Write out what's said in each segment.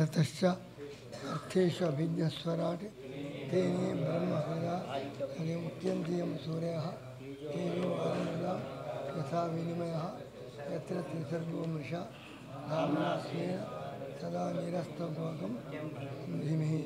ತತಶ್ಚ ಅರ್ಥೇಶು ಅಭಿಜ್ಞಸ್ವರಾಟ್ ತೇನೇ ಬ್ರಹ್ಮಹೃದ ಹರಿ ಮುಖ್ಯಂತಿ M ಸೂರ್ಯಃ ತೇಜೋ ವಾಯುಮೃದ ಯಥಾ ವಿನಿಮಯಃ ಯತ್ರ ತ್ರಿಸರ್ಗೋ ಮೃಷ ಧಾಮ್ನಾ ಸ್ವೇನ ಸದಾ ನಿರಸ್ತಭೋಗಂ ಧೀಮಹಿ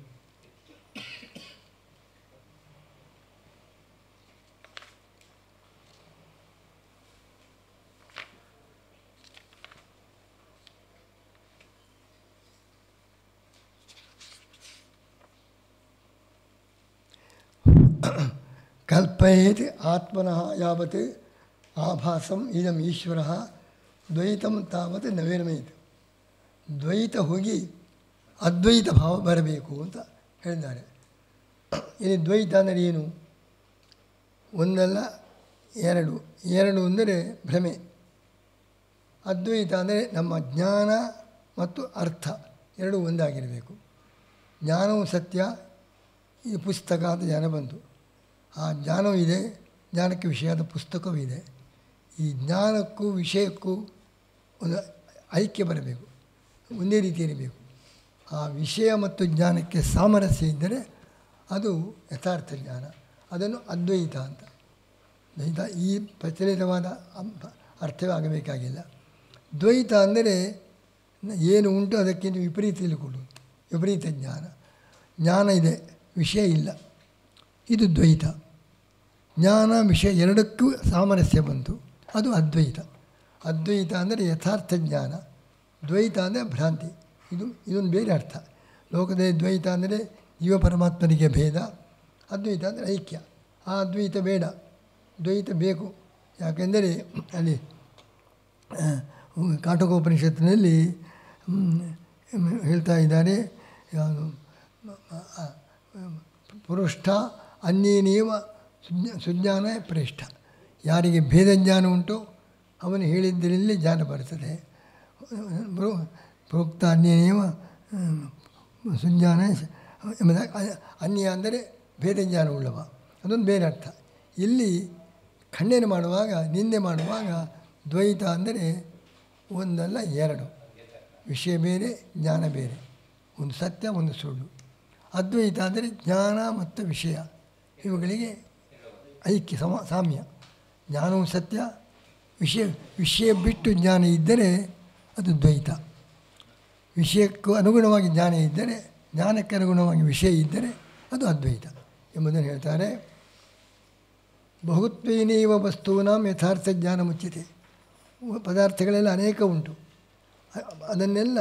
ಕಲ್ಪಯೇತ್ ಆತ್ಮನಃ ಯಾವತ್ ಆಭಾಸಂ ಇದಂ ಈಶ್ವರ ದ್ವೈತಂ ತಾವತ್ ನವೇರಮೇತ್ ದ್ವೈತ ಹೋಗಿ ಅದ್ವೈತ ಭಾವ ಬರಬೇಕು ಅಂತ ಹೇಳಿದ್ದಾರೆ ಇಲ್ಲಿ ದ್ವೈತ ಅಂದರೆ ಏನು ಒಂದಲ್ಲ ಎರಡು ಎರಡು ಅಂದರೆ ಭ್ರಮೆ ಅದ್ವೈತ ಅಂದರೆ ನಮ್ಮ ಜ್ಞಾನ ಮತ್ತು ಅರ್ಥ ಎರಡೂ ಒಂದಾಗಿರಬೇಕು ಜ್ಞಾನವು ಸತ್ಯ ಈ ಪುಸ್ತಕ ಅಂತ ಜ್ಞಾನ ಬಂತು ಆ ಜ್ಞಾನವೂ ಇದೆ ಜ್ಞಾನಕ್ಕೆ ವಿಷಯದ ಪುಸ್ತಕವೂ ಇದೆ ಈ ಜ್ಞಾನಕ್ಕೂ ವಿಷಯಕ್ಕೂ ಒಂದು ಐಕ್ಯ ಬರಬೇಕು ಒಂದೇ ರೀತಿ ಇರಬೇಕು ಆ ವಿಷಯ ಮತ್ತು ಜ್ಞಾನಕ್ಕೆ ಸಾಮರಸ್ಯ ಇದ್ದರೆ ಅದು ಯಥಾರ್ಥ ಜ್ಞಾನ ಅದನ್ನು ಅದ್ವೈತ ಅಂತ ದ್ವೈತ ಈ ಪ್ರಚಲಿತವಾದ ಅಂ- ಅರ್ಥವೇ ಆಗಬೇಕಾಗಿಲ್ಲ ದ್ವೈತ ಅಂದರೆ ಏನು ಉಂಟು ಅದಕ್ಕಿಂತ ವಿಪರೀತ ತಿಳ್ಕೊಳ್ಳೋದು ವಿಪರೀತ ಜ್ಞಾನ ಜ್ಞಾನ ಇದೆ ವಿಷಯ ಇಲ್ಲ ಇದು ದ್ವೈತ ಜ್ಞಾನ ವಿಷಯ ಎರಡಕ್ಕೂ ಸಾಮರಸ್ಯ ಬಂತು ಅದು ಅದ್ವೈತ ಅದ್ವೈತ ಅಂದರೆ ಯಥಾರ್ಥ ಜ್ಞಾನ ದ್ವೈತ ಅಂದರೆ ಭ್ರಾಂತಿ ಇದು ಇದೊಂದು ಬೇರೆ ಅರ್ಥ ಲೋಕದಲ್ಲಿ ದ್ವೈತ ಅಂದರೆ ಜೀವ ಪರಮಾತ್ಮನಿಗೆ ಭೇದ ಅದ್ವೈತ ಅಂದರೆ ಐಕ್ಯ ಆ ಅದ್ವೈತ ಬೇಡ ದ್ವೈತ ಬೇಕು ಯಾಕೆಂದರೆ ಅಲ್ಲಿ ಆ, ಕಾಟಕೋಪನಿಷತ್ತಿನಲ್ಲಿ ಹ್ಮ್, ಹೇಳ್ತಾ ಇದ್ದಾರೆ ಯಾವುದು ಆ, ಪುರುಷ್ಠ ಅನ್ಯೇನೇವ ಸುಜ್ಞ ಸುಜ್ಞಾನ ಪ್ರೇಷ್ಠ ಯಾರಿಗೆ ಭೇದ ಜ್ಞಾನ ಉಂಟು ಅವನು ಹೇಳಿದ್ದರಲ್ಲಿ ಜ್ಞಾನ ಬರ್ತದೆ ಬರು- ಪ್ರೋಕ್ತ ಅನ್ಯೇನೇವ ಹ್ಮ್, ಸುಜ್ಞಾನ ಸ- ಎಂಬುದಾಗಿ ಅ- ಅನ್ಯ ಅಂದರೆ ಭೇದ ಜ್ಞಾನ ಉಳ್ಳವ ಅದೊಂದು ಬೇರೆ ಅರ್ಥ ಇಲ್ಲಿ ಖಂಡನೆ ಮಾಡುವಾಗ ನಿಂದೆ ಮಾಡುವಾಗ ದ್ವೈತ ಅಂದರೆ ಒಂದಲ್ಲ ಎರಡು ವಿಷಯ ಬೇರೆ ಜ್ಞಾನ ಬೇರೆ ಒಂದು ಸತ್ಯ ಒಂದು ಸುಳ್ಳು ಅದ್ವೈತ ಅಂದರೆ ಜ್ಞಾನ ಮತ್ತು ವಿಷಯ ಇವುಗಳಿಗೆ ಐಕ್ಯ ಸಮ ಸಾಮ್ಯ ಜ್ಞಾನವು ಸತ್ಯ ವಿಷಯ ವಿಷಯ ಬಿಟ್ಟು ಜ್ಞಾನ ಇದ್ದರೆ ಅದು ದ್ವೈತ ವಿಷಯಕ್ಕೂ ಅನುಗುಣವಾಗಿ ಜ್ಞಾನ ಇದ್ದರೆ ಜ್ಞಾನಕ್ಕೆ ಅನುಗುಣವಾಗಿ ವಿಷಯ ಇದ್ದರೆ ಅದು ಅದ್ವೈತ ಎಂಬುದನ್ನು ಹೇಳ್ತಾರೆ ಬಹುತ್ವೇನೇವ ವಸ್ತೂನಾಂ ಯಥಾರ್ಥ ಜ್ಞಾನ ಮುಚ್ಚಿದೆ ಪದಾರ್ಥಗಳೆಲ್ಲ ಅನೇಕ ಉಂಟು ಅ- ಅದನ್ನೆಲ್ಲ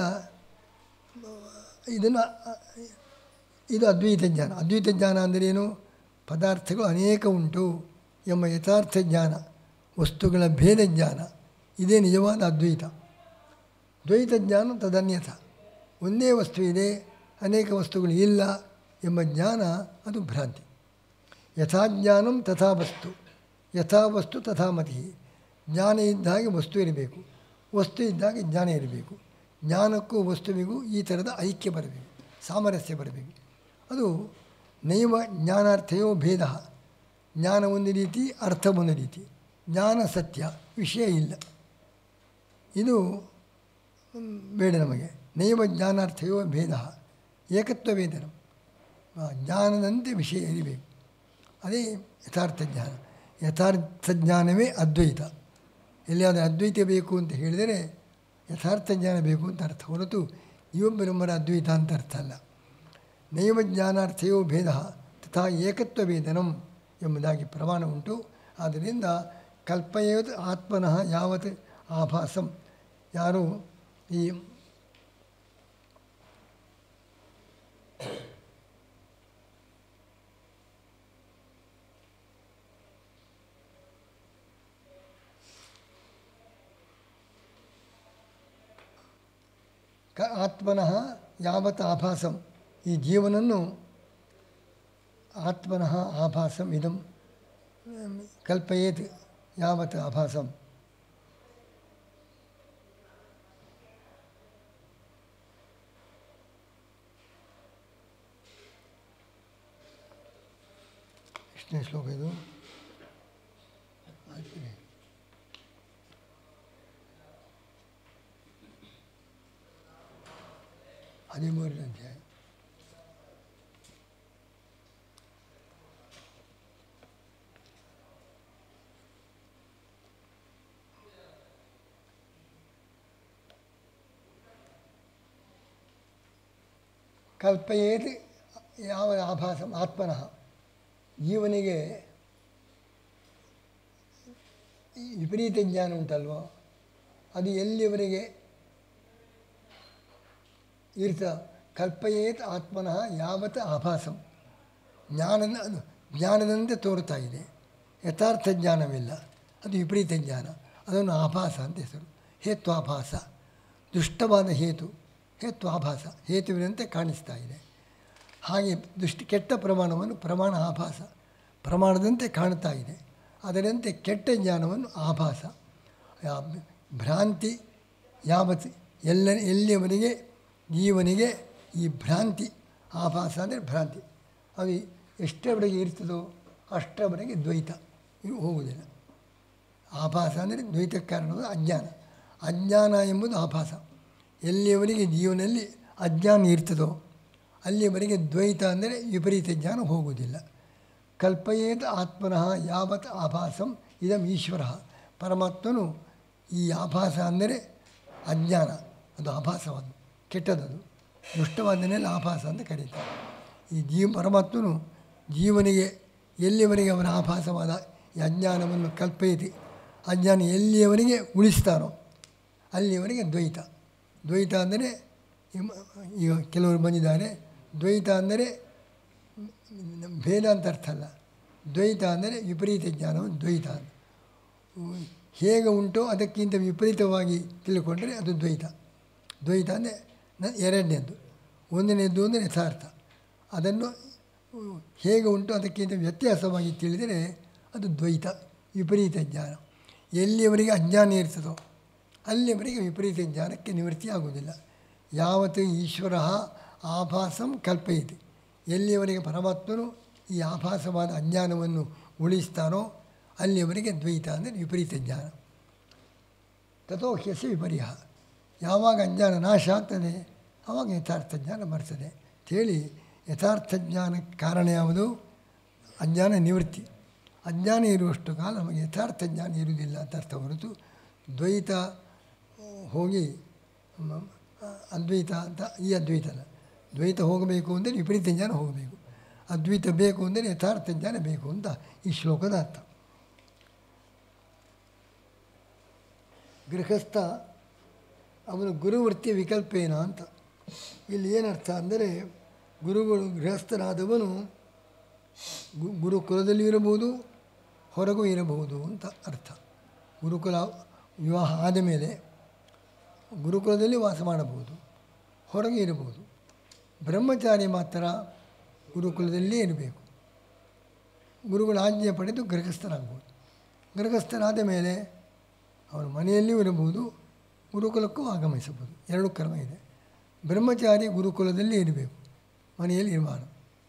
ಇದನ್ನು ಇದು ಅದ್ವೈತ ಜ್ಞಾನ ಅದ್ವೈತ ಜ್ಞಾನ ಅಂದರೇನು ಪದಾರ್ಥಗಳು ಅನೇಕ ಉಂಟು ಎಂಬ ಯಥಾರ್ಥ ಜ್ಞಾನ ವಸ್ತುಗಳ ಭೇದ ಜ್ಞಾನ ಇದೇ ನಿಜವಾದ ಅದ್ವೈತ ದ್ವೈತ ಜ್ಞಾನ ತದನ್ಯಥ ಒಂದೇ ವಸ್ತು ಇದೆ ಅನೇಕ ವಸ್ತುಗಳು ಇಲ್ಲ ಎಂಬ ಜ್ಞಾನ ಅದು ಭ್ರಾಂತಿ ಯಥಾಜ್ಞಾನಂ ತಥಾ ವಸ್ತು ಯಥಾ ವಸ್ತು ತಥಾ ಮತಿ ಜ್ಞಾನ ಇದ್ದ ಹಾಗೆ ವಸ್ತು ಇರಬೇಕು ವಸ್ತು ಇದ್ದಾಗ ಜ್ಞಾನ ಇರಬೇಕು ಜ್ಞಾನಕ್ಕೂ ವಸ್ತುವಿಗೂ ಈ ಥರದ ಐಕ್ಯ ಬರಬೇಕು ಸಾಮರಸ್ಯ ಬರಬೇಕು ಅದು ನೈವ ಜ್ಞಾನಾರ್ಥಯೋ ಭೇದ ಜ್ಞಾನ ಒಂದು ರೀತಿ ಅರ್ಥ ಒಂದು ರೀತಿ ಜ್ಞಾನ ಸತ್ಯ ವಿಷಯ ಇಲ್ಲ ಇದು ಮ್, ಬೇಡ ನಮಗೆ ನೈವ ಜ್ಞಾನಾರ್ಥಯೋ ಭೇದ ಏಕತ್ವ ವೇದನ ಜ್ಞಾನದಂತೆ ವಿಷಯ ಇರಬೇಕು ಅದೇ ಯಥಾರ್ಥ ಜ್ಞಾನ ಯಥಾರ್ಥ ಜ್ಞಾನವೇ ಅದ್ವೈತ ಎಲ್ಲಿಯಾದರೂ ಅದ್ವೈತ ಬೇಕು ಅಂತ ಹೇಳಿದರೆ ಯಥಾರ್ಥ ಜ್ಞಾನ ಬೇಕು ಅಂತ ಅರ್ಥ ಹೊರತು ಇವೊಬ್ಬರೊಬ್ಬರ ಅದ್ವೈತ ಅಂತ ಅರ್ಥ ಅಲ್ಲ ನೈವ ಜ್ಞಾನಾರ್ಥಯೋ ಭೇದ ತಥಾ ಏಕತ್ವ ವೇದನಂ ಎಂಬುದಾಗಿ ಪ್ರಮಾಣ ಉಂಟು ಆದ್ದರಿಂದ ಕಲ್ಪಯೇತ್ ಆತ್ಮನಃ ಯಾವತ್ ಆಭಾಸಂ ಯಾರು ಈ ಕ ಆತ್ಮನಃ ಯಾವತ್ ಆಭಾಸಂ ಈ ಜೀವನನ್ನು ಆತ್ಮನಃ ಆಭಾಸಂ ಇದಂ ಆಮ್, ಕಲ್ಪಯೇತ್ ಯಾವತ್ ಆಭಾಸಂ ಎಷ್ಟನೇ ಶ್ಲೋಕ ಇದು ಆಯ್ತು. ಹದಿಮೂರನೇ ಅಧ್ಯಾಯ ಕಲ್ಪಯೇತ್ ಯಾವ ಆಭಾಸ ಆತ್ಮನಃ ಜೀವನಿಗೆ ಈ ವಿಪರೀತ ಜ್ಞಾನ ಉಂಟಲ್ವ ಅದು ಎಲ್ಲಿಯವರೆಗೆ ಇರ್ತ ಕಲ್ಪಯೇತ್ ಆತ್ಮನಃ ಯಾವತ್ ಆಭಾಸಂ ಜ್ಞಾನದ ಅದು ಜ್ಞಾನದಂತೆ ತೋರುತ್ತಾ ಇದೆ ಯಥಾರ್ಥ ಜ್ಞಾನವಿಲ್ಲ ಅದು ವಿಪರೀತ ಜ್ಞಾನ ಅದನ್ನು ಆಭಾಸ ಅಂತ ಹೆಸರು ಹೇತ್ವಾಭಾಸ ದುಷ್ಟವಾದ ಹೇತು ಹೇತ್ವಾಭಾಸ ಹೇತುವಿನಂತೆ ಕಾಣಿಸ್ತಾ ಇದೆ ಹಾಗೆ ದುಷ್ಟ ಕೆಟ್ಟ ಪ್ರಮಾಣವನ್ನು ಪ್ರಮಾಣ ಆಭಾಸ ಪ್ರಮಾಣದಂತೆ ಕಾಣ್ತಾ ಇದೆ ಅದರಂತೆ ಕೆಟ್ಟ ಜ್ಞಾನವನ್ನು ಆಭಾಸ ಯಾ- ಭ್ರಾಂತಿ ಯಾವತ್ ಎಲ್ಲ ಎಲ್ಲಿಯವರೆಗೆ ಜೀವನಿಗೆ ಈ ಭ್ರಾಂತಿ ಆಭಾಸ ಅಂದರೆ ಭ್ರಾಂತಿ ಅದು ಎಷ್ಟರವರೆಗೆ ಇರ್ತದೋ ಅಷ್ಟರವರೆಗೆ ದ್ವೈತ ಇವು ಹೋಗುವುದಿಲ್ಲ ಆಭಾಸ ಅಂದರೆ ದ್ವೈತ ಕಾರಣವಾದ ಅಜ್ಞಾನ ಅಜ್ಞಾನ ಎಂಬುದು ಆಭಾಸ ಎಲ್ಲಿಯವರೆಗೆ ಜೀವನದಲ್ಲಿ ಅಜ್ಞಾನ ಇರ್ತದೋ ಅಲ್ಲಿಯವರೆಗೆ ದ್ವೈತ ಅಂದರೆ ವಿಪರೀತ ಜ್ಞಾನ ಹೋಗುವುದಿಲ್ಲ ಕಲ್ಪಯೇತ ಆತ್ಮನಃ ಯಾವತ್ ಆಭಾಸಂ ಇದಂ ಈಶ್ವರ ಪರಮಾತ್ಮನು ಈ ಆಭಾಸ ಅಂದರೆ ಅಜ್ಞಾನ ಅದು ಆಭಾಸವಾದ ಕೆಟ್ಟದದು ದುಷ್ಟವಾದನೆಲ್ಲ ಆಭಾಸ ಅಂತ ಕರೀತಾರೆ ಈ ಜೀವ ಪರಮಾತ್ಮನು ಜೀವನಿಗೆ ಎಲ್ಲಿಯವರೆಗೆ ಅವನ ಆಭಾಸವಾದ ಈ ಅಜ್ಞಾನವನ್ನು ಕಲ್ಪಯತಿ ಅಜ್ಞಾನ ಎಲ್ಲಿಯವರೆಗೆ ಉಳಿಸ್ತಾನೋ ಅಲ್ಲಿಯವರೆಗೆ ದ್ವೈತ ದ್ವೈತ ಅಂದರೆ ಇಮ್- ಈಗ ಕೆಲವರು ಬಂದಿದ್ದಾರೆ ದ್ವೈತ ಅಂದರೆ ಭೇದ ಅಂತ ಅರ್ಥ ಅಲ್ಲ ದ್ವೈತ ಅಂದರೆ ವಿಪರೀತ ಜ್ಞಾನವನ್ನು ದ್ವೈತ ಅಂತ ಉ- ಹೇಗೆ ಉಂಟೋ ಅದಕ್ಕಿಂತ ವಿಪರೀತವಾಗಿ ತಿಳ್ಕೊಂಡ್ರೆ ಅದು ದ್ವೈತ ದ್ವೈತ ಅಂದರೆ ನ ಎರಡನೇದ್ದು ಒಂದನೇದ್ದು ಅಂದರೆ ಯಥಾರ್ಥ ಅದನ್ನು ಉ, ಹೇಗೆ ಉಂಟು ಅದಕ್ಕಿಂತ ವ್ಯತ್ಯಾಸವಾಗಿ ತಿಳಿದರೆ ಅದು ದ್ವೈತ ವಿಪರೀತ ಜ್ಞಾನ ಎಲ್ಲಿಯವರೆಗೆ ಅಜ್ಞಾನ ಇರ್ತದೋ ಅಲ್ಲಿಯವರೆಗೆ ವಿಪರೀತ ಜ್ಞಾನಕ್ಕೆ ನಿವೃತ್ತಿ ಆಗುವುದಿಲ್ಲ ಯಾವತ್ತು ಈಶ್ವರ ಆಭಾಸಂ ಕಲ್ಪಯಿತಿ ಎಲ್ಲಿಯವರೆಗೆ ಪರಮಾತ್ಮನು ಈ ಆಭಾಸವಾದ ಅಜ್ಞಾನವನ್ನು ಉಳಿಸ್ತಾನೋ ಅಲ್ಲಿಯವರೆಗೆ ದ್ವೈತ ಅಂದರೆ ವಿಪರೀತ ಜ್ಞಾನ ತಥೋ ಹ್ಯಸ ವಿಪರ್ಯ ಯಾವಾಗ ಅಜ್ಞಾನ ನಾಶ ಆಗ್ತದೆ ಆವಾಗ ಯಥಾರ್ಥ ಜ್ಞಾನ ಬರ್ತದೆ ಅಂಥೇಳಿ ಯಥಾರ್ಥ ಜ್ಞಾನಕ್ಕೆ ಕಾರಣ ಯಾವುದು ಅಜ್ಞಾನ ನಿವೃತ್ತಿ ಅಜ್ಞಾನ ಇರುವಷ್ಟು ಕಾಲ ನಮಗೆ ಯಥಾರ್ಥ ಜ್ಞಾನ ಇರುವುದಿಲ್ಲ ಅಂತ ಅರ್ಥ ಹೊರತು ದ್ವೈತ ಹೋಗಿ ಮ- ಅದ್ವೈತ ಅಂತ ಈ ಅದ್ವೈತ ಅಲ್ಲ ದ್ವೈತ ಹೋಗಬೇಕು ಅಂದರೆ ವಿಪರೀತ ಜ್ಞಾನ ಹೋಗಬೇಕು ಅದ್ವೈತ ಬೇಕು ಅಂದರೆ ಯಥಾರ್ಥ ಜ್ಞಾನ ಬೇಕು ಅಂತ ಈ ಶ್ಲೋಕದ ಅರ್ಥ ಗೃಹಸ್ಥ ಅವನು ಗುರುವೃತ್ತಿ ವಿಕಲ್ಪೇನ ಅಂತ ಇಲ್ಲಿ ಏನರ್ಥ ಅಂದರೆ ಗುರುಗಳು ಗೃಹಸ್ಥರಾದವನು ಗು- ಗುರುಕುಲದಲ್ಲಿ ಇರಬಹುದು ಹೊರಗೂ ಇರಬಹುದು ಅಂತ ಅರ್ಥ ಗುರುಕುಲ ವಿವಾಹ ಆದ ಮೇಲೆ ಗುರುಕುಲದಲ್ಲಿ ವಾಸ ಮಾಡಬಹುದು ಹೊರಗೆ ಇರಬಹುದು ಬ್ರಹ್ಮಚಾರಿ ಮಾತ್ರ ಗುರುಕುಲದಲ್ಲೇ ಇರಬೇಕು ಗುರುಗಳ ಆಜ್ಞೆ ಪಡೆದು ಗೃಹಸ್ಥರಾಗ್ಬೋದು ಗೃಹಸ್ಥರಾದ ಮೇಲೆ ಅವನು ಮನೆಯಲ್ಲಿಯೂ ಇರಬಹುದು ಗುರುಕುಲಕ್ಕೂ ಆಗಮಿಸಬಹುದು ಎರಡು ಕ್ರಮ ಇದೆ ಬ್ರಹ್ಮಚಾರಿ ಗುರುಕುಲದಲ್ಲಿ ಇರಬೇಕು ಮನೆಯಲ್ಲಿ ಇರಬಾರದು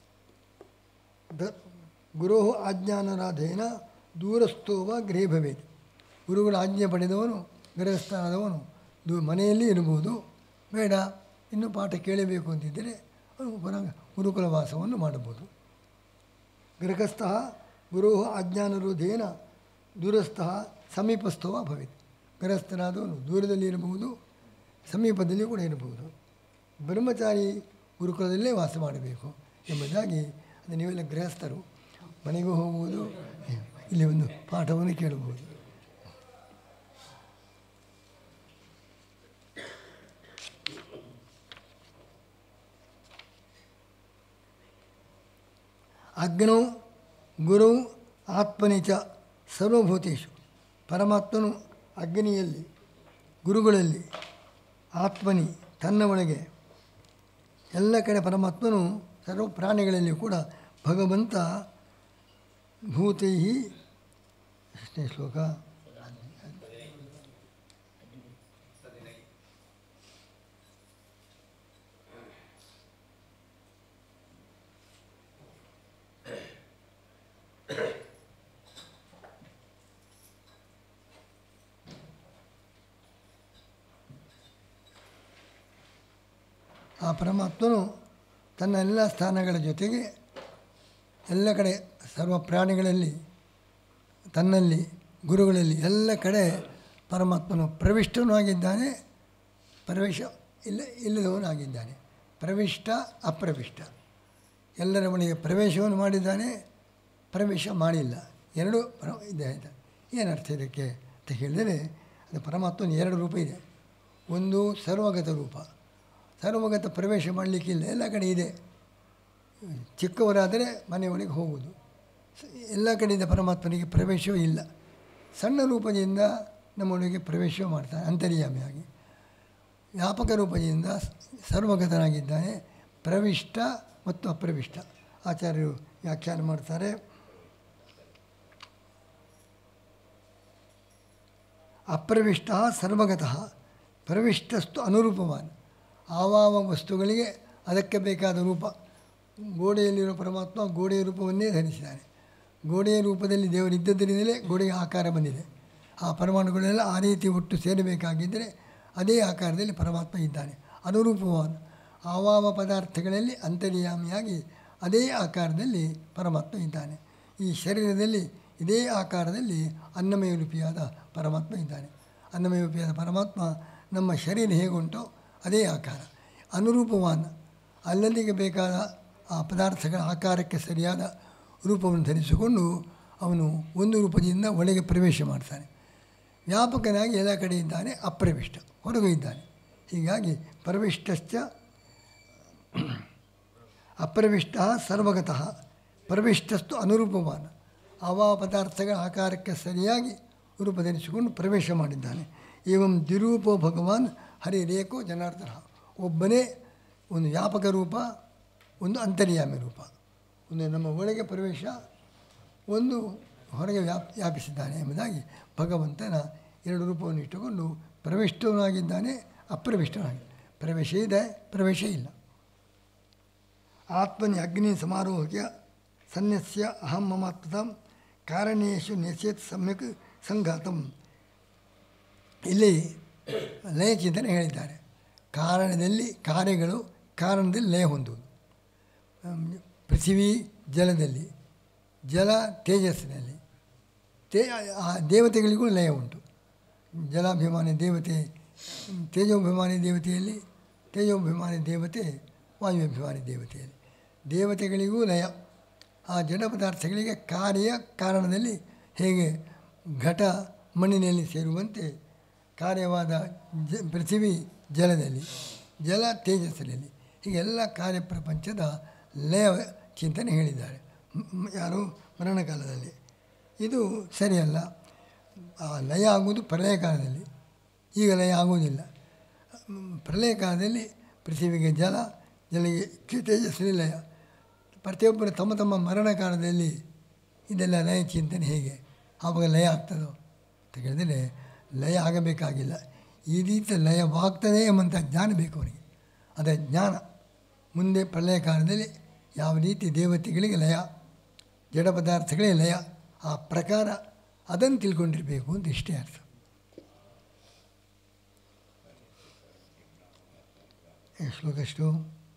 ದ ಗುರು ಆಜ್ಞಾನರಾಧೇನ ದೂರಸ್ಥೋವ ಗೃಹೇ ಭವೇತ್ ಗುರುಗಳ ಆಜ್ಞೆ ಪಡೆದವನು ಗೃಹಸ್ಥನಾದವನು ದೂ ಮನೆಯಲ್ಲಿ ಇರಬಹುದು ಬೇಡ ಇನ್ನೂ ಪಾಠ ಕೇಳಬೇಕು ಅಂತಿದ್ದರೆ ಅವನು ಪುನಃ ಗುರುಕುಲ ವಾಸವನ್ನು ಮಾಡಬಹುದು ಗೃಹಸ್ಥ ಗುರು ಆಜ್ಞಾನರೋಧೇನ ದೂರಸ್ಥ ಸಮೀಪಸ್ಥವ ಭವೇತ್ ಗೃಹಸ್ಥನಾದವನು ದೂರದಲ್ಲಿ ಇರಬಹುದು ಸಮೀಪದಲ್ಲಿ ಕೂಡ ಇರಬಹುದು ಬ್ರಹ್ಮಚಾರಿ ಗುರುಕುಲದಲ್ಲೇ ವಾಸ ಮಾಡಬೇಕು ಎಂಬುದಾಗಿ ಅದು ನೀವೆಲ್ಲ ಗೃಹಸ್ಥರು ಮನೆಗೂ ಹೋಗುವುದು ಇಲ್ಲಿ ಒಂದು ಪಾಠವನ್ನು ಕೇಳಬಹುದು ಅಗ್ನೌ ಗುರು ಆತ್ಮನಿ ಚ ಸರ್ವಭೂತೇಶು ಪರಮಾತ್ಮನು ಅಗ್ನಿಯಲ್ಲಿ ಗುರುಗಳಲ್ಲಿ ಆತ್ಮನಿ ತನ್ನ ಒಳಗೆ ಎಲ್ಲ ಕಡೆ ಪರಮಾತ್ಮನು ಸರ್ವ ಪ್ರಾಣಿಗಳಲ್ಲಿ ಕೂಡ ಭಗವಂತ ಭೂತೈ ಎಷ್ಟನೇ ಶ್ಲೋಕ ಆ ಪರಮಾತ್ಮನು ತನ್ನ ಎಲ್ಲ ಸ್ಥಾನಗಳ ಜೊತೆಗೆ ಎಲ್ಲ ಕಡೆ ಸರ್ವ ಪ್ರಾಣಿಗಳಲ್ಲಿ ತನ್ನಲ್ಲಿ ಗುರುಗಳಲ್ಲಿ ಎಲ್ಲ ಕಡೆ ಪರಮಾತ್ಮನು ಪ್ರವಿಷ್ಟನೂ ಆಗಿದ್ದಾನೆ ಪ್ರವೇಶ ಇಲ್ಲ ಇಲ್ಲದವನಾಗಿದ್ದಾನೆ ಪ್ರವಿಷ್ಟ ಅಪ್ರವಿಷ್ಟ ಎಲ್ಲರ ಮನೆಗೆ ಪ್ರವೇಶವನ್ನು ಮಾಡಿದ್ದಾನೆ ಪ್ರವೇಶ ಮಾಡಿಲ್ಲ ಎರಡು ಪ್ರ ಇದೆ ಆಯ್ತಾ ಏನು ಅರ್ಥ ಇದಕ್ಕೆ ಅಂತ ಹೇಳಿದರೆ ಅದು ಪರಮಾತ್ಮನ ಎರಡು ರೂಪ ಇದೆ ಒಂದು ಸರ್ವಗತ ರೂಪ ಸರ್ವಗತ ಪ್ರವೇಶ ಮಾಡಲಿಕ್ಕಿಲ್ಲ ಎಲ್ಲ ಕಡೆ ಇದೆ ಚಿಕ್ಕವರಾದರೆ ಮನೆಯೊಳಗೆ ಹೋಗುವುದು ಸ- ಎಲ್ಲ ಕಡೆಯಿಂದ ಪರಮಾತ್ಮನಿಗೆ ಪ್ರವೇಶವೂ ಇಲ್ಲ ಸಣ್ಣ ರೂಪದಿಂದ ನಮ್ಮೊಳಗೆ ಪ್ರವೇಶ ಮಾಡ್ತಾನೆ ಅಂತರ್ಯಾಮಿಯಾಗಿ ವ್ಯಾಪಕ ರೂಪದಿಂದ ಸರ್ವಗತನಾಗಿದ್ದಾನೆ ಪ್ರವಿಷ್ಟ ಮತ್ತು ಅಪ್ರವಿಷ್ಟ ಆಚಾರ್ಯರು ವ್ಯಾಖ್ಯಾನ ಮಾಡ್ತಾರೆ ಅಪ್ರವಿಷ್ಟ ಸರ್ವಗತಃ ಪ್ರವಿಷ್ಟಸ್ತು ಅನುರೂಪವಾನ್ ಆವಾವ ವಸ್ತುಗಳಿಗೆ ಅದಕ್ಕೆ ಬೇಕಾದ ರೂಪ ಗೋಡೆಯಲ್ಲಿರೋ ಪರಮಾತ್ಮ ಗೋಡೆಯ ರೂಪವನ್ನೇ ಧರಿಸಿದ್ದಾನೆ ಗೋಡೆಯ ರೂಪದಲ್ಲಿ ದೇವರಿದ್ದದ್ದರಿಂದಲೇ ಗೋಡೆಗೆ ಆಕಾರ ಬಂದಿದೆ ಆ ಪರಮಾಣುಗಳೆಲ್ಲ ಆ ರೀತಿ ಒಟ್ಟು ಸೇರಬೇಕಾಗಿದ್ದರೆ ಅದೇ ಆಕಾರದಲ್ಲಿ ಪರಮಾತ್ಮ ಇದ್ದಾನೆ ಅನುರೂಪವಾನ್ ಆವಾವ ಪದಾರ್ಥಗಳಲ್ಲಿ ಅಂತರ್ಯಾಮಿಯಾಗಿ ಅದೇ ಆಕಾರದಲ್ಲಿ ಪರಮಾತ್ಮ ಇದ್ದಾನೆ ಈ ಶರೀರದಲ್ಲಿ ಇದೇ ಆಕಾರದಲ್ಲಿ ಅನ್ನಮಯ ರೂಪಿಯಾದ ಪರಮಾತ್ಮ ಇದ್ದಾನೆ ಅನ್ನಮಯ ರೂಪಿಯಾದ ಪರಮಾತ್ಮ ನಮ್ಮ ಶರೀರ ಹೇಗುಂಟೋ ಅದೇ ಆಕಾರ ಅನುರೂಪವಾನ್ ಅಲ್ಲಲ್ಲಿಗೆ ಬೇಕಾದ ಆ ಪದಾರ್ಥಗಳ ಆಕಾರಕ್ಕೆ ಸರಿಯಾದ ರೂಪವನ್ನು ಧರಿಸಿಕೊಂಡು ಅವನು ಒಂದು ರೂಪದಿಂದ ಒಳಗೆ ಪ್ರವೇಶ ಮಾಡ್ತಾನೆ ವ್ಯಾಪಕನಾಗಿ ಎಲ್ಲ ಕಡೆ ಇದ್ದಾನೆ ಅಪ್ರವಿಷ್ಟ ಹೊರಗೂ ಇದ್ದಾನೆ ಹೀಗಾಗಿ ಪ್ರವಿಷ್ಟಶ್ಚ ಅಪ್ರವಿಷ್ಟ ಸರ್ವಗತಃ ಪ್ರವಿಷ್ಟಸ್ತು ಅನುರೂಪವಾನ್ ಆವಾ ಪದಾರ್ಥಗಳ ಆಕಾರಕ್ಕೆ ಸರಿಯಾಗಿ ರೂಪ ಧರಿಸಿಕೊಂಡು ಪ್ರವೇಶ ಮಾಡಿದ್ದಾನೆ ಏವಂ ದ್ವಿರೂಪೋ ಭಗವಾನ್ ಹರಿರೇಕೋ ಜನಾರ್ದನ ಒಬ್ಬನೇ ಒಂದು ವ್ಯಾಪಕ ರೂಪ ಒಂದು ಅಂತರ್ಯಾಮಿ ರೂಪ ಒಂದು ನಮ್ಮ ಒಳಗೆ ಪ್ರವೇಶ ಒಂದು ಹೊರಗೆ ವ್ಯಾಪ್ ವ್ಯಾಪಿಸಿದ್ದಾನೆ ಎಂಬುದಾಗಿ ಭಗವಂತನ ಎರಡು ರೂಪವನ್ನು ಇಟ್ಟುಕೊಂಡು ಪ್ರವಿಷ್ಟವನಾಗಿದ್ದಾನೆ ಅಪ್ರವಿಷ್ಟನಾಗಿ ಪ್ರವೇಶ ಇದೆ ಪ್ರವೇಶ ಇಲ್ಲ ಆತ್ಮನಿ ಅಗ್ನಿ ಸಮಾರೋಹಕ್ಕೆ ಸನ್ಯಸ್ಯ ಅಹಂ ಮಮಾತ್ಮತಾಂ ಕಾರಣೇಶು ನಿಶ್ಚೇತ್ ಸಮ್ಯಕ್ ಸಂಘಾತಂ ಇಲ್ಲಿ ಲಯ ಚಿಂತನೆ ಹೇಳಿದ್ದಾರೆ ಕಾರಣದಲ್ಲಿ ಕಾರ್ಯಗಳು ಕಾರಣದಲ್ಲಿ ಲಯ ಹೊಂದುವುದು ಅಮ್, ಪೃಥ್ವಿ ಜಲದಲ್ಲಿ ಜಲ ತೇಜಸ್ಸಿನಲ್ಲಿ ತೇ ಆ ದೇವತೆಗಳಿಗೂ ಲಯ ಉಂಟು ಜಲಾಭಿಮಾನಿ ದೇವತೆ ತೇಜೋಭಿಮಾನಿ ದೇವತೆಯಲ್ಲಿ ತೇಜೋಭಿಮಾನಿ ದೇವತೆ ವಾಯುಅಭಿಮಾನಿ ದೇವತೆಯಲ್ಲಿ ದೇವತೆಗಳಿಗೂ ಲಯ ಆ ಜಡ ಪದಾರ್ಥಗಳಿಗೆ ಕಾರ್ಯ ಕಾರಣದಲ್ಲಿ ಹೇಗೆ ಘಟ ಮಣ್ಣಿನಲ್ಲಿ ಸೇರುವಂತೆ ಕಾರ್ಯವಾದ ಜ ಪೃಥ್ವಿ ಜಲದಲ್ಲಿ ಜಲ ತೇಜಸ್ಸಿನಲ್ಲಿ ಹೀಗೆಲ್ಲ ಕಾರ್ಯಪ್ರಪಂಚದ ಲಯ ಚಿಂತನೆ ಹೇಳಿದ್ದಾರೆ ಮ್- ಮ್- ಯಾರು ಮರಣಕಾಲದಲ್ಲಿ ಇದು ಸರಿಯಲ್ಲ ಆ ಲಯ ಆಗುವುದು ಪ್ರಳಯ ಕಾಲದಲ್ಲಿ ಈಗ ಲಯ ಆಗುವುದಿಲ್ಲ ಮ್, ಪ್ರಳಯ ಕಾಲದಲ್ಲಿ ಪೃಥ್ವಿಗೆ ಜಲ ಜಲಿಗೆ ಚಿ- ತೇಜಸ್ವಿ ಲಯ ಪ್ರತಿಯೊಬ್ಬರು ತಮ್ಮ ತಮ್ಮ ಮರಣ ಕಾಲದಲ್ಲಿ ಇದೆಲ್ಲ ಲಯ ಚಿಂತನೆ ಹೇಗೆ ಆವಾಗ ಲಯ ಆಗ್ತದೋ ಅಂತ ಹೇಳಿದರೆ ಲಯ ಆಗಬೇಕಾಗಿಲ್ಲ ಈ ರೀತಿ ಲಯವಾಗ್ತದೆ ಎಂಬಂಥ ಜ್ಞಾನ ಬೇಕು ಅವನಿಗೆ ಅದೇ ಜ್ಞಾನ ಮುಂದೆ ಪ್ರಳಯ ಕಾಲದಲ್ಲಿ ಯಾವ ರೀತಿ ದೇವತೆಗಳಿಗೆ ಲಯ ಜಡ ಪದಾರ್ಥಗಳೇ ಲಯ ಆ ಪ್ರಕಾರ ಅದನ್ನು ತಿಳ್ಕೊಂಡಿರಬೇಕು ಅಂತ ಇಷ್ಟೇ ಅರ್ಥ ಈ ಶ್ಲೋಕ ಎಷ್ಟು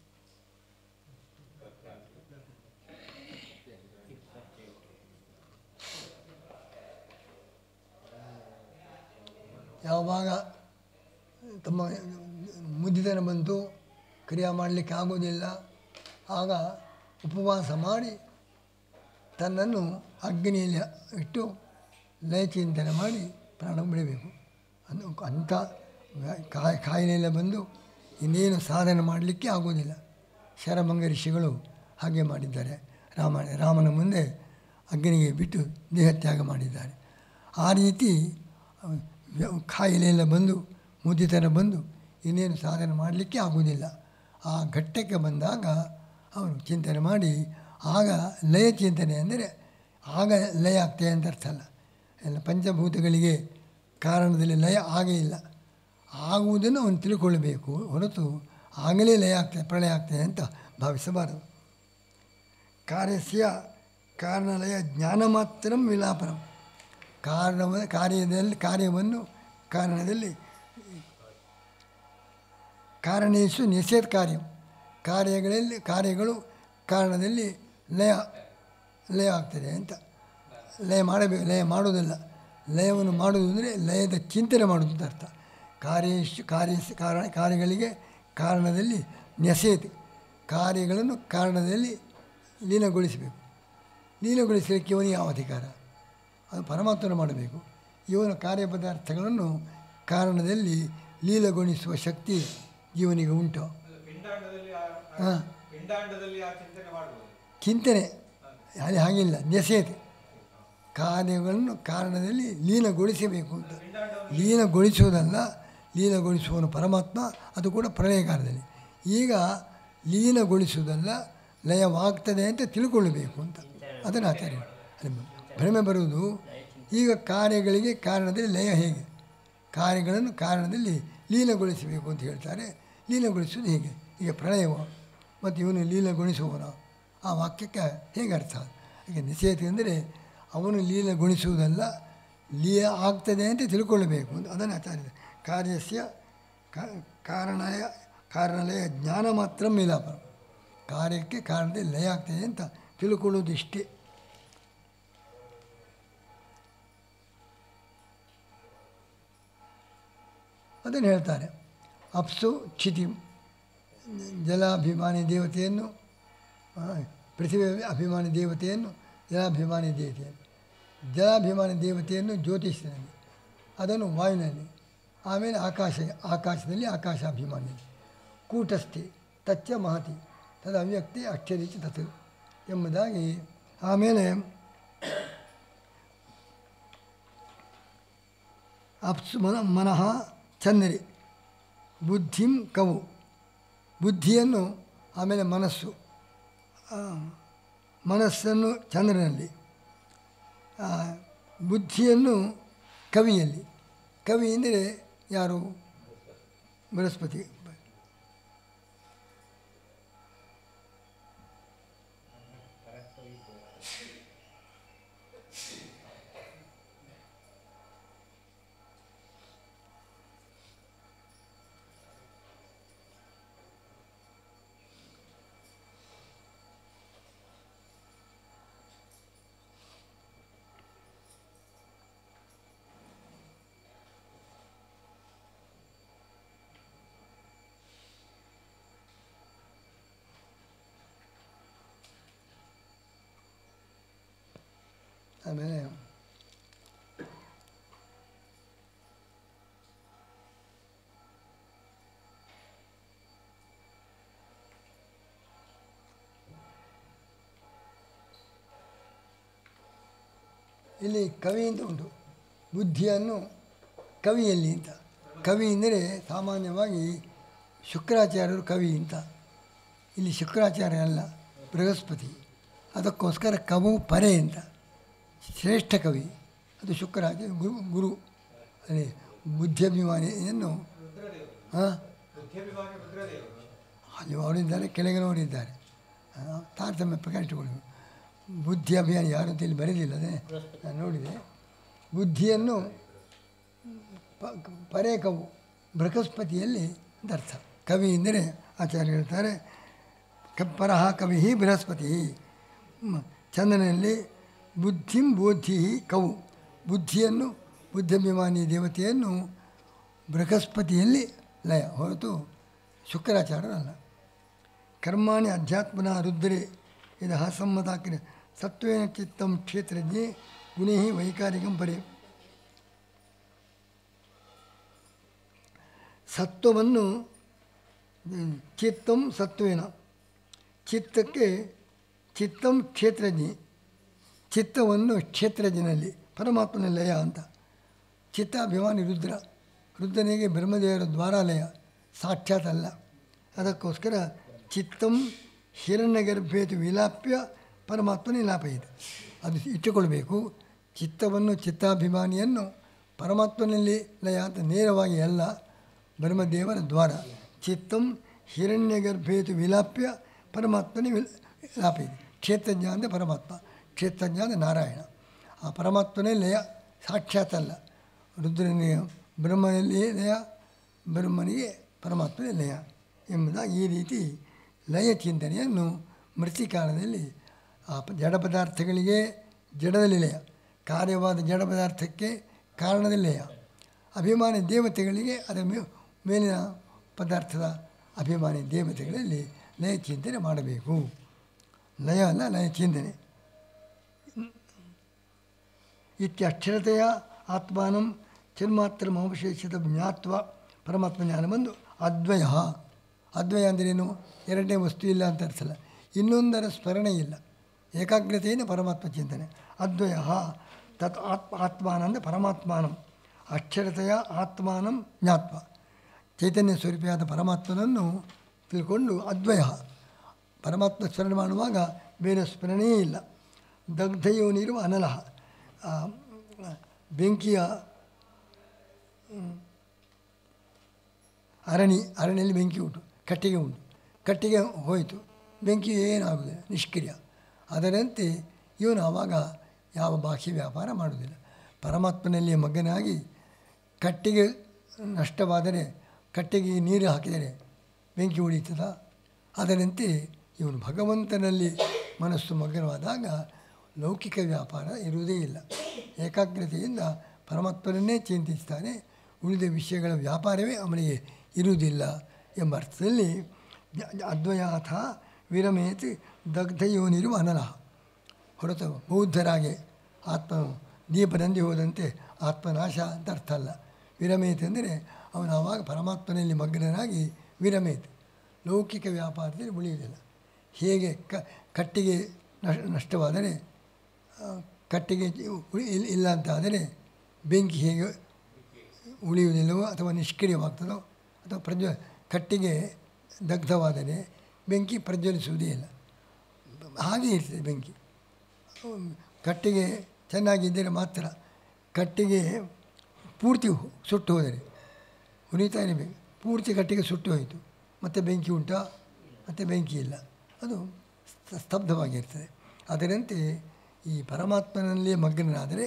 ಯಾವಾಗ ತಮ್ಮ ಮುದ್ದಿತನ ಬಂತು ಕ್ರಿಯೆ ಮಾಡಲಿಕ್ಕೆ ಆಗೋದಿಲ್ಲ ಆಗ ಉಪವಾಸ ಮಾಡಿ ತನ್ನನ್ನು ಅಗ್ನಿಯಲ್ಲಿ ಇಟ್ಟು ಲಯ ಚಿಂತನೆ ಮಾಡಿ ಪ್ರಾಣ ಬಿಡಬೇಕು ಅನ್ನು ಅಂಥ ಕಾಯಿ ಕಾಯಿಲೆಲ್ಲ ಬಂದು ಇನ್ನೇನು ಸಾಧನೆ ಮಾಡಲಿಕ್ಕೆ ಆಗೋದಿಲ್ಲ ಶರಭಂಗ ಋಷಿಗಳು ಹಾಗೆ ಮಾಡಿದ್ದಾರೆ ರಾಮ ರಾಮನ ಮುಂದೆ ಅಗ್ನಿಗೆ ಬಿಟ್ಟು ದೇಹತ್ಯಾಗ ಮಾಡಿದ್ದಾರೆ ಆ ರೀತಿ ವ್ಯ- ಕಾಯಿಲೆಯೆಲ್ಲ ಬಂದು ಮುದಿತನ ಬಂದು ಇನ್ನೇನು ಸಾಧನೆ ಮಾಡಲಿಕ್ಕೆ ಆಗೋದಿಲ್ಲ ಆ ಘಟ್ಟಕ್ಕೆ ಬಂದಾಗ ಅವರು ಚಿಂತನೆ ಮಾಡಿ ಆಗ ಲಯ ಚಿಂತನೆ ಅಂದರೆ ಆಗ ಲಯ ಆಗ್ತದೆ ಅಂತ ಅರ್ಥ ಅಲ್ಲ ಎಲ್ಲ ಪಂಚಭೂತಗಳಿಗೆ ಕಾರಣದಲ್ಲಿ ಲಯ ಆಗೇ ಇಲ್ಲ ಆಗುವುದನ್ನು ಅವನು ತಿಳ್ಕೊಳ್ಬೇಕು ಹೊರತು ಆಗಲೇ ಲಯ ಆಗ್ತದೆ ಪ್ರಳಯ ಆಗ್ತದೆ ಅಂತ ಭಾವಿಸಬಾರದು ಕಾರ್ಯಸ್ಯ ಕಾರಣಲಯ ಜ್ಞಾನ ಮಾತ್ರ ವಿಲಾಪನಂ ಕಾರಣವ ಕಾರ್ಯದಲ್ಲಿ ಕಾರ್ಯವನ್ನು ಕಾರಣದಲ್ಲಿ ಕಾರಣೇಶು ನಿಷೇಧ ಕಾರ್ಯ ಕಾರ್ಯಗಳಲ್ಲಿ ಕಾರ್ಯಗಳು ಕಾರಣದಲ್ಲಿ ಲಯ ಲಯ ಆಗ್ತದೆ ಅಂತ ಲಯ ಮಾಡಬೇಕು ಲಯ ಮಾಡೋದಲ್ಲ ಲಯವನ್ನು ಮಾಡುವುದು ಅಂದರೆ ಲಯದ ಚಿಂತನೆ ಮಾಡೋದು ಅಂತ ಅರ್ಥ ಕಾರ್ಯೇಶ್ ಕಾರ್ಯ ಕಾರಣ ಕಾರ್ಯಗಳಿಗೆ ಕಾರಣದಲ್ಲಿ ನೆಸೆಯದು ಕಾರ್ಯಗಳನ್ನು ಕಾರಣದಲ್ಲಿ ಲೀನಗೊಳಿಸಬೇಕು ಲೀನಗೊಳಿಸಲಿಕ್ಕೆ ಇವನಿಗೆ ಯಾವ ಅಧಿಕಾರ ಅದು ಪರಮಾತ್ಮನ ಮಾಡಬೇಕು ಇವನ ಕಾರ್ಯ ಪದಾರ್ಥಗಳನ್ನು ಕಾರಣದಲ್ಲಿ ಲೀಲಗೊಳಿಸುವ ಶಕ್ತಿ ಜೀವನಿಗೆ ಉಂಟು ಪಿಂಡಾಂಡದಲ್ಲಿ ಆ- ಆ- ಹಾಂ ಪಿಂಡಾಂಡದಲ್ಲಿ ಆ ಚಿಂತನೆ ಮಾಡ್ಬೋದು ಚಿಂತನೆ ಅಲ್ಲಿ ಹಾಗಿಲ್ಲ ನೆಸೆಯದು ಕಾರ್ಯಗಳನ್ನು ಕಾರಣದಲ್ಲಿ ಲೀನಗೊಳಿಸಬೇಕು ಅಂತ ಲೀನಗೊಳಿಸುವುದಲ್ಲ ಲೀನಗೊಳಿಸುವನು ಪರಮಾತ್ಮ ಅದು ಕೂಡ ಪ್ರಳಯಕಾಲದಲ್ಲಿ ಈಗ ಲೀನಗೊಳಿಸುವುದಲ್ಲ ಲಯವಾಗ್ತದೆ ಅಂತ ತಿಳ್ಕೊಳ್ಳಬೇಕು ಅಂತ ಅದನ್ನು ಆಚಾರ್ಯ ಅಲ್ಲಿ ಭ್ರಮೆ ಬರುವುದು ಈಗ ಕಾರ್ಯಗಳಿಗೆ ಕಾರಣದಲ್ಲಿ ಲಯ ಹೇಗೆ ಕಾರ್ಯಗಳನ್ನು ಕಾರಣದಲ್ಲಿ ಲೀನಗೊಳಿಸಬೇಕು ಅಂತ ಹೇಳ್ತಾರೆ ಲೀನಗೊಳಿಸುವುದು ಹೇಗೆ ಈಗ ಪ್ರಳಯವ ಮತ್ತು ಇವನು ಲೀನಗೊಳಿಸುವವನು ಆ ವಾಕ್ಯಕ್ಕೆ ಹೇಗೆ ಅರ್ಥ ಈಗ ನಿಷೇಧ ಅಂದರೆ ಅವನು ಲೀನಗೊಳಿಸುವುದಲ್ಲ ಲೀಯ ಆಗ್ತದೆ ಅಂತ ತಿಳ್ಕೊಳ್ಳಬೇಕು ಅಂತ ಅದನ್ನು ಆಚಾರ್ಯ ಕಾರ್ಯಸ್ಯ ಕಾ- ಕಾರಣಯ ಕಾರಣಲಯ ಜ್ಞಾನ ಮಾತ್ರ ಮಿಲಾಪ ಕಾರ್ಯಕ್ಕೆ ಕಾರಣದಲ್ಲಿ ಲಯ ಆಗ್ತದೆ ಅಂತ ತಿಳ್ಕೊಳ್ಳೋದು ಇಷ್ಟೇ ಅದನ್ನು ಹೇಳ್ತಾರೆ ಅಪ್ಸು ಕ್ಷಿತಿ ಜಲಾಭಿಮಾನಿ ದೇವತೆಯನ್ನು ಆ, ಪೃಥ್ವಿ ಅಭಿಮಾನಿ ದೇವತೆಯನ್ನು ಜಲಾಭಿಮಾನಿ ದೇವತೆಯನ್ನು ಜಲಾಭಿಮಾನಿ ದೇವತೆಯನ್ನು ಜ್ಯೋತಿಷನಲ್ಲಿ ಅದನ್ನು ವಾಯುನಲ್ಲಿ ಆಮೇಲೆ ಆಕಾಶ ಆಕಾಶದಲ್ಲಿ ಆಕಾಶಾಭಿಮಾನಿ ಕೂಟಸ್ಥೆ ತಚ್ಚ ಮಹತಿ ತದ ಅವ್ಯಕ್ತಿ ಅಕ್ಷರಿಚ ತತ್ ಎಂಬುದಾಗಿ ಆಮೇಲೆ ಅಪ್ಸು ಮನ ಮನಃ ಚಂದರಿ ಬುದ್ಧಿಂ ಕವು ಬುದ್ಧಿಯನ್ನು ಆಮೇಲೆ ಮನಸ್ಸು ಆ, ಮನಸ್ಸನ್ನು ಚಂದ್ರನಲ್ಲಿ ಆ, ಬುದ್ಧಿಯನ್ನು ಕವಿಯಲ್ಲಿ ಕವಿ ಎಂದರೆ ಯಾರು ಬೃಹಸ್ಪತಿ ಆಮೇಲೆ ಇಲ್ಲಿ ಕವಿ ಅಂತ ಉಂಟು ಬುದ್ಧಿಯನ್ನು ಕವಿಯಲ್ಲಿ ಅಂತ ಕವಿ ಎಂದರೆ ಸಾಮಾನ್ಯವಾಗಿ ಶುಕ್ರಾಚಾರ್ಯರು ಕವಿ ಅಂತ ಇಲ್ಲಿ ಶುಕ್ರಾಚಾರ್ಯ ಅಲ್ಲ ಬೃಹಸ್ಪತಿ ಅದಕ್ಕೋಸ್ಕರ ಕವು ಪರೆ ಅಂತ ಶ್ರೇಷ್ಠ ಕವಿ ಅದು ಶುಕ್ರಾಚಾರ್ಯ ಗುರು ಗುರು ಅಲ್ಲಿ ಬುದ್ಧಿಭಿಮಾನಿಯನ್ನು ಹಾಂ ಬುದ್ಧಿಭಿಮಾನಿ ರುದ್ರದೇವರು ಅಲ್ಲಿ ಅವರಿದ್ದಾರೆ ಕೆಳಗಿನವರಿದ್ದಾರೆ ಆ, ತಾರತಮ್ಯ ಪ್ರಕಾರ ಇಟ್ಟುಕೊಳ್ಳಿ ಬುದ್ಧಿ ಅಭಿಯಾನ ಯಾರು ಅಂತ ಇಲ್ಲಿ ಬರೆದಿಲ್ಲ ಅದೇ ನಾನು ನೋಡಿದೆ ಬುದ್ಧಿಯನ್ನು ಪ ಪರೇ ಕವು ಬೃಹಸ್ಪತಿಯಲ್ಲಿ ಅಂತ ಅರ್ಥ ಕವಿ ಎಂದರೆ ಆಚಾರ್ಯ ಹೇಳ್ತಾರೆ ಕಪ್ಪರಹ ಕವಿ ಬೃಹಸ್ಪತಿ ಮ್, ಚಂದ್ರನಲ್ಲಿ ಬುದ್ಧಿಂ ಬೋಧಿ ಕವು ಬುದ್ಧಿಯನ್ನು ಬುದ್ಧಿಭಿಮಾನಿ ದೇವತೆಯನ್ನು ಬೃಹಸ್ಪತಿಯಲ್ಲಿ ಲಯ ಹೊರತು ಶುಕ್ರಾಚಾರ್ಯರಲ್ಲ ಕರ್ಮಾಣಿ ಅಧ್ಯಾತ್ಮನ ರುದ್ರೇ ಇದು ಸಮ್ಮತಾಕ್ರ ಸತ್ವೇನ ಚಿತ್ತಂ ಕ್ಷೇತ್ರಜ್ಞೆ ಗುಣೇ ವೈಕಾರಿಕಂ ಪರಿ ಸತ್ವವನ್ನು ಹ್ಮ್, ಚಿತ್ತಂ ಸತ್ವೇನ ಚಿತ್ತಕ್ಕೆ ಚಿತ್ತಂ ಕ್ಷೇತ್ರಜ್ಞೆ ಚಿತ್ತವನ್ನು ಕ್ಷೇತ್ರಜ್ಞನಲ್ಲಿ ಪರಮಾತ್ಮನ ಲಯ ಅಂತ ಚಿತ್ತಾಭಿಮಾನಿ ರುದ್ರ ರುದ್ರನಿಗೆ ಬ್ರಹ್ಮದೇವರ ದ್ವಾರಾಲಯ ಸಾಕ್ಷಾತ್ ಅಲ್ಲ ಅದಕ್ಕೋಸ್ಕರ ಚಿತ್ತಂ ಹಿರಣ್ಯಗರ್ಭೇತು ವಿಲಾಪ್ಯ ಪರಮಾತ್ಮನೇ ಲಾಪಯಿತು ಅದು ಇಟ್ಟುಕೊಳ್ಬೇಕು ಚಿತ್ತವನ್ನು ಚಿತ್ತಾಭಿಮಾನಿಯನ್ನು ಪರಮಾತ್ಮನಲ್ಲಿ ಲಯ ಅಂತ ನೇರವಾಗಿ ಅಲ್ಲ ಬ್ರಹ್ಮದೇವರ ದ್ವಾರ ಚಿತ್ತಂ ಹಿರಣ್ಯಗರ್ಭೇತು ವಿಲಾಪ್ಯ ಪರಮಾತ್ಮನೇ ವಿಲ್ ಲಾಪಯಿತು ಕ್ಷೇತ್ರಜ್ಞ ಅಂದರೆ ಪರಮಾತ್ಮ ಕ್ಷೇತ್ರಜ್ಞ ಅಂದರೆ ನಾರಾಯಣ ಆ ಪರಮಾತ್ಮನೇ ಲಯ ಸಾಕ್ಷಾತ್ ಅಲ್ಲ ರುದ್ರನಿಗೆ ಬ್ರಹ್ಮನಲ್ಲಿ ಲಯ ಬ್ರಹ್ಮನಿಗೆ ಪರಮಾತ್ಮನೇ ಲಯ ಎಂಬುದಾಗಿ ಈ ರೀತಿ ಲಯ ಚಿಂತನೆಯನ್ನು ಮೃತ್ತಿಕಾಲದಲ್ಲಿ ಆ ಪ- ಜಡ ಪದಾರ್ಥಗಳಿಗೆ ಜಡದಲ್ಲಿ ಲಯ ಕಾರ್ಯವಾದ ಜಡ ಪದಾರ್ಥಕ್ಕೆ ಕಾರಣದಲ್ಲಿ ಲಯ ಅಭಿಮಾನಿ ದೇವತೆಗಳಿಗೆ ಅದರ ಮೇ ಮೇಲಿನ ಪದಾರ್ಥದ ಅಭಿಮಾನಿ ದೇವತೆಗಳಲ್ಲಿ ಲಯ ಚಿಂತನೆ ಮಾಡಬೇಕು ಲಯ ಅಲ್ಲ ಲಯ ಚಿಂತನೆ ಇತ್ಯಕ್ಷರತೆಯ ಆತ್ಮಾನಂ ಚಿನ್ಮಾತ್ರ ಅವಶೇಷದ ಜ್ಞಾತ್ವ ಪರಮಾತ್ಮ ಜ್ಞಾನ ಬಂದು ಅದ್ವಯ ಅದ್ವಯ ಅಂದ್ರೇನು ಎರಡನೇ ವಸ್ತು ಇಲ್ಲ ಅಂತ ಅರ್ಥಲ್ಲ ಇನ್ನೊಂದರ ಸ್ಮರಣೆ ಇಲ್ಲ ಏಕಾಗ್ರತೆಯಿಂದ ಪರಮಾತ್ಮ ಚಿಂತನೆ ಅದ್ವಯ ತತ್ ಆತ್ಮ ಆತ್ಮಾನ ಅಂದರೆ ಪರಮಾತ್ಮಾನಂ ಅಕ್ಷರತೆಯ ಆತ್ಮಾನಂ ಜ್ಞಾತ್ವ ಚೈತನ್ಯ ಸ್ವರೂಪಿಯಾದ ಪರಮಾತ್ಮನನ್ನು ತಿಳ್ಕೊಂಡು ಅದ್ವಯ ಪರಮಾತ್ಮ ಸ್ಮರಣೆ ಮಾಡುವಾಗ ಬೇರೆ ಸ್ಮರಣೆಯೇ ಇಲ್ಲ ದಗ್ಧಯೋನಿರುವ ಅನಲಹ ಆ, ಬೆಂಕಿಯ ಹ್ಮ್, ಅರಣಿ ಅರಣ್ಯಲ್ಲಿ ಬೆಂಕಿ ಉಂಟು ಕಟ್ಟಿಗೆ ಉಂಟು ಕಟ್ಟಿಗೆ ಹೋಯಿತು ಬೆಂಕಿ ಏನಾಗುವುದಿಲ್ಲ ನಿಷ್ಕ್ರಿಯ ಅದರಂತೆ ಇವನು ಆವಾಗ ಯಾವ ಬಾಹ್ಯ ವ್ಯಾಪಾರ ಮಾಡುವುದಿಲ್ಲ ಪರಮಾತ್ಮನಲ್ಲಿ ಮಗ್ಗನಾಗಿ ಕಟ್ಟಿಗೆ ನಷ್ಟವಾದರೆ ಕಟ್ಟಿಗೆ ನೀರು ಹಾಕಿದರೆ ಬೆಂಕಿ ಉಳಿತದ ಅದರಂತೆ ಇವನು ಭಗವಂತನಲ್ಲಿ ಮನಸ್ಸು ಮಗ್ನವಾದಾಗ ಲೌಕಿಕ ವ್ಯಾಪಾರ ಇರುವುದೇ ಇಲ್ಲ ಏಕಾಗ್ರತೆಯಿಂದ ಪರಮಾತ್ಮನನ್ನೇ ಚಿಂತಿಸ್ತಾನೆ ಉಳಿದ ವಿಷಯಗಳ ವ್ಯಾಪಾರವೇ ಅವನಿಗೆ ಇರುವುದಿಲ್ಲ ಎಂಬ ಅರ್ಥದಲ್ಲಿ ಅದ್ವಯಾಥ ವಿರಮೇತ್ ದಗ್ಧಯೋನಿರುವ ಅನಲಹ ಹೊರತು ಬೌದ್ಧರಾಗೆ ಆತ್ಮ ದೀಪದಂದಿ ಹೋದಂತೆ ಆತ್ಮನಾಶ ಅಂತ ಅರ್ಥ ಅಲ್ಲ ವಿರಮೇತ್ ಅಂದರೆ ಅವನು ಆವಾಗ ಪರಮಾತ್ಮನಲ್ಲಿ ಮಗ್ನನಾಗಿ ವಿರಮೇತ್ ಲೌಕಿಕ ವ್ಯಾಪಾರದಲ್ಲಿ ಉಳಿಯುವುದಿಲ್ಲ ಹೇಗೆ ಕ ಕಟ್ಟಿಗೆ ನಷ್ಟ ನಷ್ಟವಾದರೆ ಆ, ಕಟ್ಟಿಗೆ ಉಳಿ- ಇಲ್- ಇಲ್ಲ ಅಂತಾದರೆ ಬೆಂಕಿ ಹೇಗೆ ಉಳಿಯುವುದಿಲ್ಲವೋ ಅಥವಾ ನಿಷ್ಕ್ರಿಯವಾಗ್ತದೋ ಅಥವಾ ಪ್ರಜ್ವ ಕಟ್ಟಿಗೆ ದಗ್ಧವಾದರೆ ಬೆಂಕಿ ಪ್ರಜ್ವಲಿಸುವುದೇ ಇಲ್ಲ ಹಾಗೆ ಇರ್ತದೆ ಬೆಂಕಿ ಹ್ಮ್, ಕಟ್ಟಿಗೆ ಚೆನ್ನಾಗಿದ್ದರೆ ಮಾತ್ರ ಕಟ್ಟಿಗೆ ಪೂರ್ತಿ ಹು- ಸುಟ್ಟು ಹೋದರೆ ಉರಿತಾ ಇರಬೇಕು ಪೂರ್ತಿ ಕಟ್ಟಿಗೆ ಸುಟ್ಟು ಹೋಯಿತು ಮತ್ತು ಬೆಂಕಿ ಉಂಟಾ ಮತ್ತು ಬೆಂಕಿ ಇಲ್ಲ ಅದು ಸ್ತ- ಸ್ತಬ್ಧವಾಗಿರ್ತದೆ ಅದರಂತೆ ಈ ಪರಮಾತ್ಮನಲ್ಲೇ ಮಗ್ನನಾದರೆ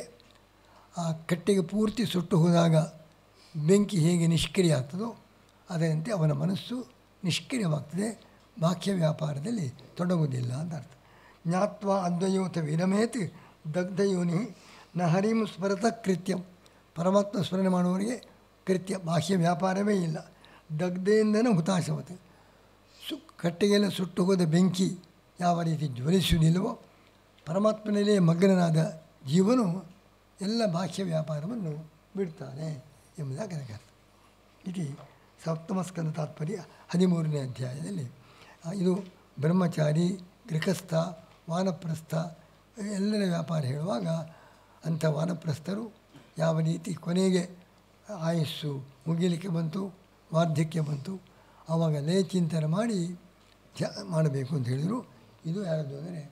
ಆ ಕಟ್ಟಿಗೆ ಪೂರ್ತಿ ಸುಟ್ಟು ಹೋದಾಗ ಬೆಂಕಿ ಹೇಗೆ ನಿಷ್ಕ್ರಿಯ ಆಗ್ತದೋ ಅದರಂತೆ ಅವನ ಮನಸ್ಸು ನಿಷ್ಕ್ರಿಯವಾಗ್ತದೆ ಬಾಹ್ಯ ವ್ಯಾಪಾರದಲ್ಲಿ ತೊಡಗುವುದಿಲ್ಲ ಅಂತ ಅರ್ಥ ಜ್ಞಾತ್ವ ಅದ್ವಯೋತ ವಿರಮೇತ್ ದಗ್ಧಯೋನಿ ನ ಹರಿಂ ಸ್ಮರತ ಕೃತ್ಯಂ ಪರಮಾತ್ಮ ಸ್ಮರಣೆ ಮಾಡುವವರಿಗೆ ಕೃತ್ಯ ಬಾಹ್ಯ ವ್ಯಾಪಾರವೇ ಇಲ್ಲ ದಗ್ಧೆಯಿಂದನೇ ಹುತಾಶವತೆ ಸು ಕಟ್ಟಿಗೆಲ್ಲ ಸುಟ್ಟು ಹೋದ ಬೆಂಕಿ ಯಾವ ರೀತಿ ಜ್ವಲಿಸುವುದಿಲ್ಲವೋ ಪರಮಾತ್ಮನಲ್ಲೇ ಮಗ್ನನಾದ ಜೀವನು ಎಲ್ಲ ಬಾಹ್ಯ ವ್ಯಾಪಾರವನ್ನು ಬಿಡ್ತಾನೆ ಎಂಬುದಾಗಿ ಅದಕ್ಕೆ ಅರ್ಥ ಇದು ಸಪ್ತಮಸ್ಕಂದ ತಾತ್ಪರ್ಯ ಹದಿಮೂರನೇ ಅಧ್ಯಾಯದಲ್ಲಿ ಆ, ಇದು ಬ್ರಹ್ಮಚಾರಿ ಗೃಹಸ್ಥ ವಾನಪ್ರಸ್ಥ ಎಲ್ಲರ ವ್ಯಾಪಾರ ಹೇಳುವಾಗ ಅಂಥ ವಾನಪ್ರಸ್ಥರು ಯಾವ ರೀತಿ ಕೊನೆಗೆ ಆಯಸ್ಸು ಮುಗಿಲಿಕ್ಕೆ ಬಂತು ವಾರ್ಧಕ್ಯ ಬಂತು ಆವಾಗ ಲಯ ಚಿಂತನೆ ಮಾಡಿ ಧ್ಯ ಮಾಡಬೇಕು ಅಂತ ಹೇಳಿದರು ಇದು ಯಾರದ್ದು ಅಂದರೆ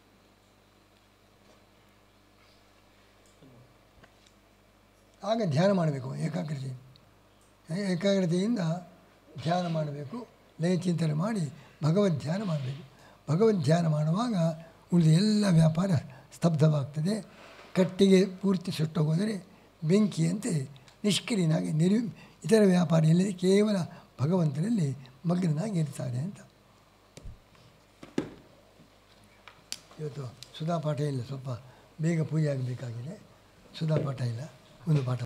ಆಗ ಧ್ಯಾನ ಮಾಡಬೇಕು ಏಕಾಗ್ರತೆ ಏ- ಏಕಾಗ್ರತೆಯಿಂದ ಧ್ಯಾನ ಮಾಡಬೇಕು ಲಯ ಚಿಂತನೆ ಮಾಡಿ ಭಗವದ್ ಧ್ಯಾನ ಮಾಡಬೇಕು ಭಗವದ್ ಧ್ಯಾನ ಮಾಡುವಾಗ ಉಳಿದ ಎಲ್ಲ ವ್ಯಾಪಾರ ಸ್ತಬ್ಧವಾಗ್ತದೆ ಕಟ್ಟಿಗೆ ಪೂರ್ತಿ ಸುಟ್ಟೋಗೋದರೆ ಬೆಂಕಿಯಂತೆ ನಿಷ್ಕ್ರಿಯನಾಗಿ ನಿರು ಇತರ ವ್ಯಾಪಾರ ಇಲ್ಲದೆ ಕೇವಲ ಭಗವಂತನಲ್ಲಿ ಮಗ್ನನಾಗಿ ಇರ್ತಾರೆ ಅಂತ ಇವತ್ತು ಸುಧಾ ಪಾಠ ಇಲ್ಲ ಸ್ವಲ್ಪ ಬೇಗ ಪೂಜೆ ಆಗಬೇಕಾಗಿದೆ ಸುಧಾ ಪಾಠ ಇಲ್ಲ ಒಂದು ಪಾಠ